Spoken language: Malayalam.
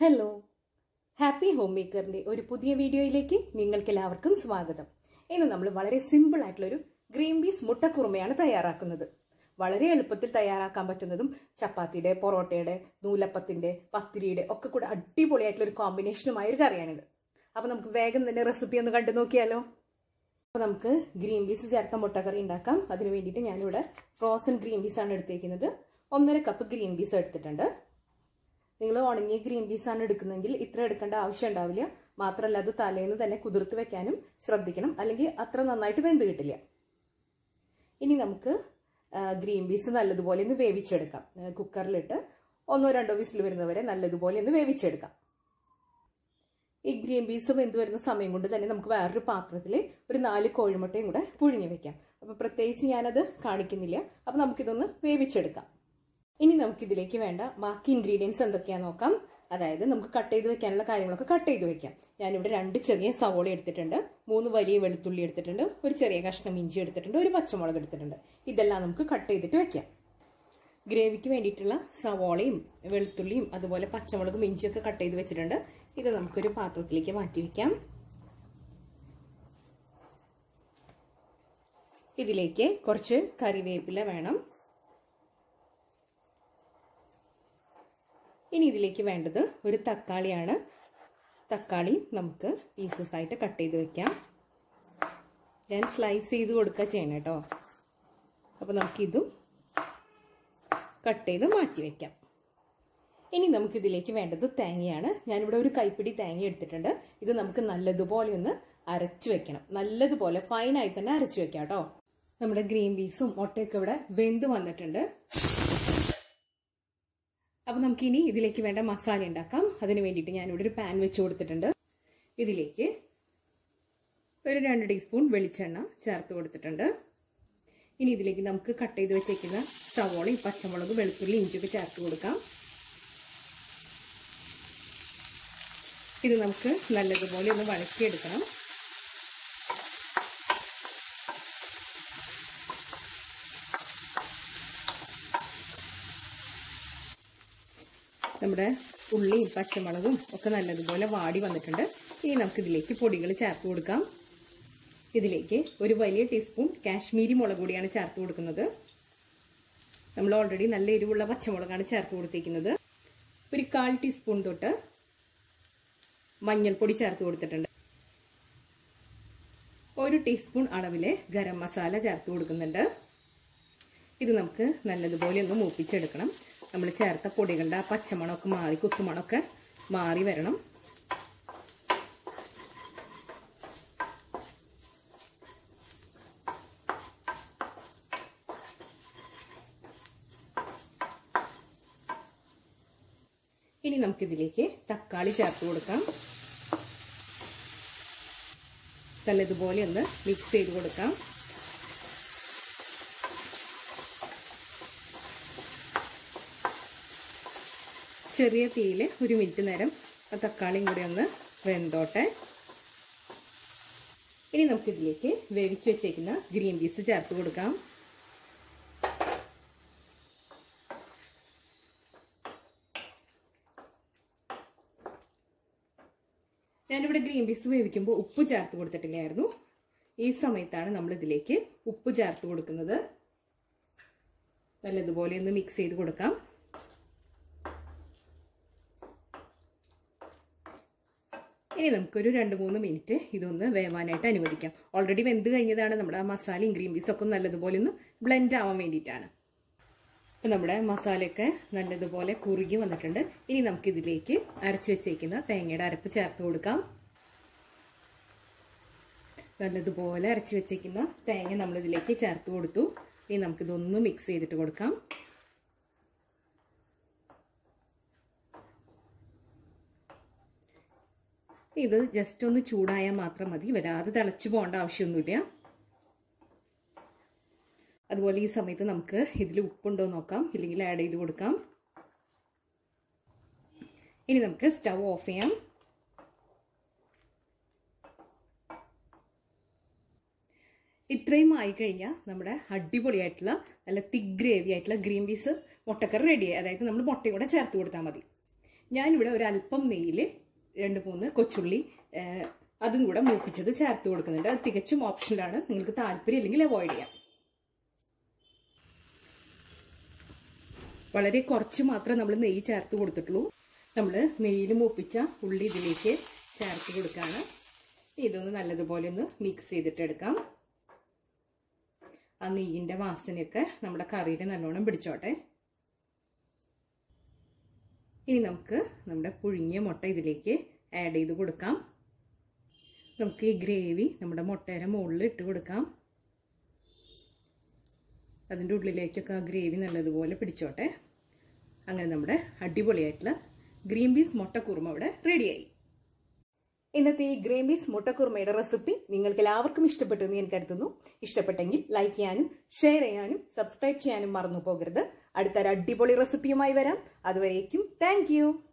ഹലോ ഹാപ്പി ഹോം മേക്കറിന്റെ ഒരു പുതിയ വീഡിയോയിലേക്ക് നിങ്ങൾക്ക് എല്ലാവർക്കും സ്വാഗതം ഇന്ന് നമ്മൾ വളരെ സിമ്പിൾ ആയിട്ടുള്ള ഒരു ഗ്രീൻ പീസ് മുട്ടക്കുറുമയാണ് തയ്യാറാക്കുന്നത് വളരെ എളുപ്പത്തിൽ തയ്യാറാക്കാൻ പറ്റുന്നതും ചപ്പാത്തിയുടെ പൊറോട്ടയുടെ നൂലപ്പത്തിന്റെ പത്തിരിയുടെ ഒക്കെ കൂടെ അടിപൊളിയായിട്ടുള്ള ഒരു കോമ്പിനേഷനുമായ ഒരു കറിയാണിത് അപ്പൊ നമുക്ക് വേഗം തന്നെ റെസിപ്പി ഒന്ന് കണ്ടു നോക്കിയാലോ അപ്പോൾ നമുക്ക് ഗ്രീൻ പീസ് ചേർത്ത മുട്ടക്കറി ഉണ്ടാക്കാം അതിന് വേണ്ടിയിട്ട് ഞാനിവിടെ ഫ്രോസൺ ഗ്രീൻ പീസ് ആണ് എടുത്തേക്കുന്നത് ഒന്നര കപ്പ് ഗ്രീൻ പീസ് എടുത്തിട്ടുണ്ട് നിങ്ങൾ ഉണങ്ങിയ ഗ്രീൻ പീസ് ആണ് എടുക്കുന്നതെങ്കിൽ ഇത്ര എടുക്കേണ്ട ആവശ്യം ഉണ്ടാവില്ല മാത്രമല്ല അത് തലേന്ന് തന്നെ കുതിർത്ത് വെക്കാനും ശ്രദ്ധിക്കണം അല്ലെങ്കിൽ അത്ര നന്നായിട്ട് വെന്ത് കിട്ടില്ല ഇനി നമുക്ക് ഗ്രീൻ പീസ് നല്ലതുപോലെ ഒന്ന് വേവിച്ചെടുക്കാം കുക്കറിലിട്ട് ഒന്നോ രണ്ടോ വിസിൽ വരുന്നവരെ നല്ലതുപോലെ ഒന്ന് വേവിച്ചെടുക്കാം ഈ ഗ്രീൻ പീസ് വെന്ത് വരുന്ന സമയം കൊണ്ട് തന്നെ നമുക്ക് വേറൊരു പാത്രത്തിൽ ഒരു നാല് കോഴിമുട്ടയും കൂടെ പുഴുങ്ങി വെക്കാം അപ്പോൾ പ്രത്യേകിച്ച് ഞാനത് കാണിക്കുന്നില്ല അപ്പോൾ നമുക്കിതൊന്ന് വേവിച്ചെടുക്കാം ഇനി നമുക്കിതിലേക്ക് വേണ്ട ബാക്കി ഇൻഗ്രീഡിയൻസ് എന്തൊക്കെയാണെന്ന് നോക്കാം അതായത് നമുക്ക് കട്ട് ചെയ്ത് വെക്കാനുള്ള കാര്യങ്ങളൊക്കെ കട്ട് ചെയ്ത് വെക്കാം ഞാനിവിടെ രണ്ട് ചെറിയ സവോള എടുത്തിട്ടുണ്ട് മൂന്ന് വലിയ വെളുത്തുള്ളി എടുത്തിട്ടുണ്ട് ഒരു ചെറിയ കഷ്ണം ഇഞ്ചി എടുത്തിട്ടുണ്ട് ഒരു പച്ചമുളക് എടുത്തിട്ടുണ്ട് ഇതെല്ലാം നമുക്ക് കട്ട് ചെയ്തിട്ട് വെക്കാം ഗ്രേവിക്ക് വേണ്ടിയിട്ടുള്ള സവോളയും വെളുത്തുള്ളിയും അതുപോലെ പച്ചമുളകും ഇഞ്ചിയൊക്കെ കട്ട് ചെയ്ത് വെച്ചിട്ടുണ്ട് ഇത് നമുക്കൊരു പാത്രത്തിലേക്ക് മാറ്റി വെക്കാം ഇതിലേക്ക് കുറച്ച് കറിവേപ്പില വേണം ഇനി ഇതിലേക്ക് വേണ്ടത് ഒരു തക്കാളിയാണ് തക്കാളി നമുക്ക് പീസസ് ആയിട്ട് കട്ട് ചെയ്ത് വെക്കാം ഞാൻ സ്ലൈസ് ചെയ്ത് കൊടുക്കുക ചെയ്യണം കേട്ടോ അപ്പോൾ നമുക്കിതും കട്ട് ചെയ്ത് മാറ്റി വെക്കാം ഇനി നമുക്കിതിലേക്ക് വേണ്ടത് തേങ്ങയാണ് ഞാനിവിടെ ഒരു കൈപ്പിടി തേങ്ങ എടുത്തിട്ടുണ്ട് ഇത് നമുക്ക് നല്ലതുപോലെ ഒന്ന് അരച്ചു വെക്കണം നല്ലതുപോലെ ഫൈനായി തന്നെ അരച്ചു വെക്കാം കേട്ടോ നമ്മുടെ ഗ്രീൻ പീസും മുട്ടയൊക്കെ ഇവിടെ വെന്ത് വന്നിട്ടുണ്ട് അപ്പോൾ നമുക്കിനി ഇതിലേക്ക് വേണ്ട മസാല ഉണ്ടാക്കാം അതിന് വേണ്ടിയിട്ട് ഞാനിവിടെ ഒരു പാൻ വെച്ച് കൊടുത്തിട്ടുണ്ട് ഇതിലേക്ക് ഒരു രണ്ട് ടീസ്പൂൺ വെളിച്ചെണ്ണ ചേർത്ത് കൊടുത്തിട്ടുണ്ട് ഇനി ഇതിലേക്ക് നമുക്ക് കട്ട് ചെയ്ത് വെച്ചേക്കുന്ന സവോളയും പച്ചമുളക് വെളുത്തുള്ളി ഇഞ്ചിയൊക്കെ ചേർത്ത് കൊടുക്കാം ഇത് നമുക്ക് നല്ലതുപോലെ ഒന്ന് വഴക്കിയെടുക്കണം നമ്മുടെ ഉള്ളിയും പച്ചമുളകും ഒക്കെ നല്ലതുപോലെ വാടി വന്നിട്ടുണ്ട് ഇനി നമുക്ക് ഇതിലേക്ക് പൊടികൾ ചേർത്ത് കൊടുക്കാം ഇതിലേക്ക് ഒരു വലിയ ടീസ്പൂൺ കാശ്മീരി മുളക് പൊടിയാണ് ചേർത്ത് കൊടുക്കുന്നത് നമ്മൾ ഓൾറെഡി നല്ല എരിവുള്ള പച്ചമുളകാണ് ചേർത്ത് കൊടുത്തിരിക്കുന്നത് ഒരു കാൽ ടീസ്പൂൺ തൊട്ട് മഞ്ഞൾപ്പൊടി ചേർത്ത് കൊടുത്തിട്ടുണ്ട് ഒരു ടീസ്പൂൺ അളവിലെ ഗരം മസാല ചേർത്ത് കൊടുക്കുന്നുണ്ട് ഇത് നമുക്ക് നല്ലതുപോലെ ഒന്ന് മൂപ്പിച്ചെടുക്കണം നമ്മൾ ചേർത്ത പൊടികളുടെ ആ പച്ചമണമൊക്കെ മാറി കുത്തുമണമൊക്കെ മാറി വരണം ഇനി നമുക്കിതിലേക്ക് തക്കാളി ചേർത്ത് കൊടുക്കാം നല്ലതുപോലെ ഒന്ന് മിക്സ് ചെയ്ത് കൊടുക്കാം ചെറിയ തീയിൽ ഒരു മിനിറ്റ് നേരം ആ തക്കാളിയും കൂടി ഒന്ന് വെന്തോട്ടെ ഇനി നമുക്കിതിലേക്ക് വേവിച്ച് വെച്ചേക്കുന്ന ഗ്രീൻ പീസ് ചേർത്ത് കൊടുക്കാം ഞാനിവിടെ ഗ്രീൻ പീസ് വേവിക്കുമ്പോൾ ഉപ്പ് ചേർത്ത് കൊടുത്തിട്ടില്ലായിരുന്നു ഈ സമയത്താണ് നമ്മൾ ഇതിലേക്ക് ഉപ്പ് ചേർത്ത് കൊടുക്കുന്നത് നല്ലതുപോലെ ഒന്ന് മിക്സ് ചെയ്ത് കൊടുക്കാം ഇനി നമുക്കൊരു രണ്ട് മൂന്ന് മിനിറ്റ് ഇതൊന്ന് വേവാനായിട്ട് അനുവദിക്കാം ഓൾറെഡി വെന്ത് കഴിഞ്ഞതാണ് നമ്മുടെ ആ മസാലയും ഗ്രീൻ പീസൊക്കെ നല്ലതുപോലെ ഒന്ന് ബ്ലെൻഡ് ആവാൻ വേണ്ടിയിട്ടാണ് അപ്പം നമ്മുടെ മസാലയൊക്കെ നല്ലതുപോലെ കുറുകി വന്നിട്ടുണ്ട് ഇനി നമുക്കിതിലേക്ക് അരച്ചു വെച്ചേക്കുന്ന തേങ്ങയുടെ അരപ്പ് ചേർത്ത് കൊടുക്കാം നല്ലതുപോലെ അരച്ചു വെച്ചേക്കുന്ന തേങ്ങ നമ്മളിതിലേക്ക് ചേർത്ത് കൊടുത്തു ഇനി നമുക്കിതൊന്ന് മിക്സ് ചെയ്തിട്ട് കൊടുക്കാം ഇത് ജസ്റ്റ് ഒന്ന് ചൂടായാൽ മാത്രം മതി വരാതെ തിളച്ചു പോകേണ്ട ആവശ്യമൊന്നുമില്ല അതുപോലെ ഈ സമയത്ത് നമുക്ക് ഇതിൽ ഉപ്പുണ്ടോ നോക്കാം ഇല്ലെങ്കിൽ ആഡ് ചെയ്ത് കൊടുക്കാം ഇനി നമുക്ക് സ്റ്റൗ ഓഫ് ചെയ്യാം ഇത്രയും ആയി കഴിഞ്ഞാൽ നമ്മുടെ അടിപൊളിയായിട്ടുള്ള നല്ല തിക് ഗ്രേവി ആയിട്ടുള്ള ഗ്രീൻ പീസ് മുട്ടക്കറി റെഡിയായി അതായത് നമ്മൾ മുട്ടയും കൂടെ ചേർത്ത് കൊടുത്താൽ മതി ഞാനിവിടെ ഒരു അല്പം നെയ്യിൽ രണ്ട് മൂന്ന് കൊച്ചുള്ളി അതും കൂടെ മൂപ്പിച്ചത് ചേർത്ത് കൊടുക്കുന്നുണ്ട് അത് തികച്ചും ഓപ്ഷനിലാണ് നിങ്ങൾക്ക് താല്പര്യം അല്ലെങ്കിൽ അവോയ്ഡ് ചെയ്യാം വളരെ കുറച്ച് മാത്രമേ നമ്മൾ നെയ്യ് ചേർത്ത് കൊടുത്തിട്ടുള്ളൂ നമ്മൾ നെയ്യിൽ മൂപ്പിച്ച ഉള്ളി ഇതിലേക്ക് ചേർത്ത് കൊടുക്കുകയാണ് ഇതൊന്ന് നല്ലതുപോലെ ഒന്ന് മിക്സ് ചെയ്തിട്ട് എടുക്കാം ആ നെയ്യിൻ്റെ വാസനയൊക്കെ നമ്മുടെ കറിയിൽ നല്ലോണം പിടിച്ചോട്ടെ ഇനി നമുക്ക് നമ്മുടെ പുഴുങ്ങിയ മുട്ട ഇതിലേക്ക് ആഡ് ചെയ്ത് കൊടുക്കാം നമുക്ക് ഈ ഗ്രേവി നമ്മുടെ മുട്ടയുടെ മുകളിൽ ഇട്ട് കൊടുക്കാം അതിൻ്റെ ഉള്ളിലേക്കൊക്കെ ആ ഗ്രേവി നല്ലതുപോലെ പിടിച്ചോട്ടെ അങ്ങനെ നമ്മുടെ അടിപൊളിയായിട്ടുള്ള ഗ്രീൻ പീസ് മുട്ടക്കുറുമ ഇവിടെ റെഡിയായി ഇന്നത്തെ ഈ ഗ്രീൻ പീസ് മുട്ടക്കുറുമയുടെ റെസിപ്പി നിങ്ങൾക്ക് എല്ലാവർക്കും ഇഷ്ടപ്പെട്ടു എന്ന് ഞാൻ കരുതുന്നു ഇഷ്ടപ്പെട്ടെങ്കിൽ ലൈക്ക് ചെയ്യാനും ഷെയർ ചെയ്യാനും സബ്സ്ക്രൈബ് ചെയ്യാനും മറന്നു പോകരുത് അടുത്തൊരു അടിപൊളി റെസിപ്പിയുമായി വരാം അതുവരേക്കും താങ്ക്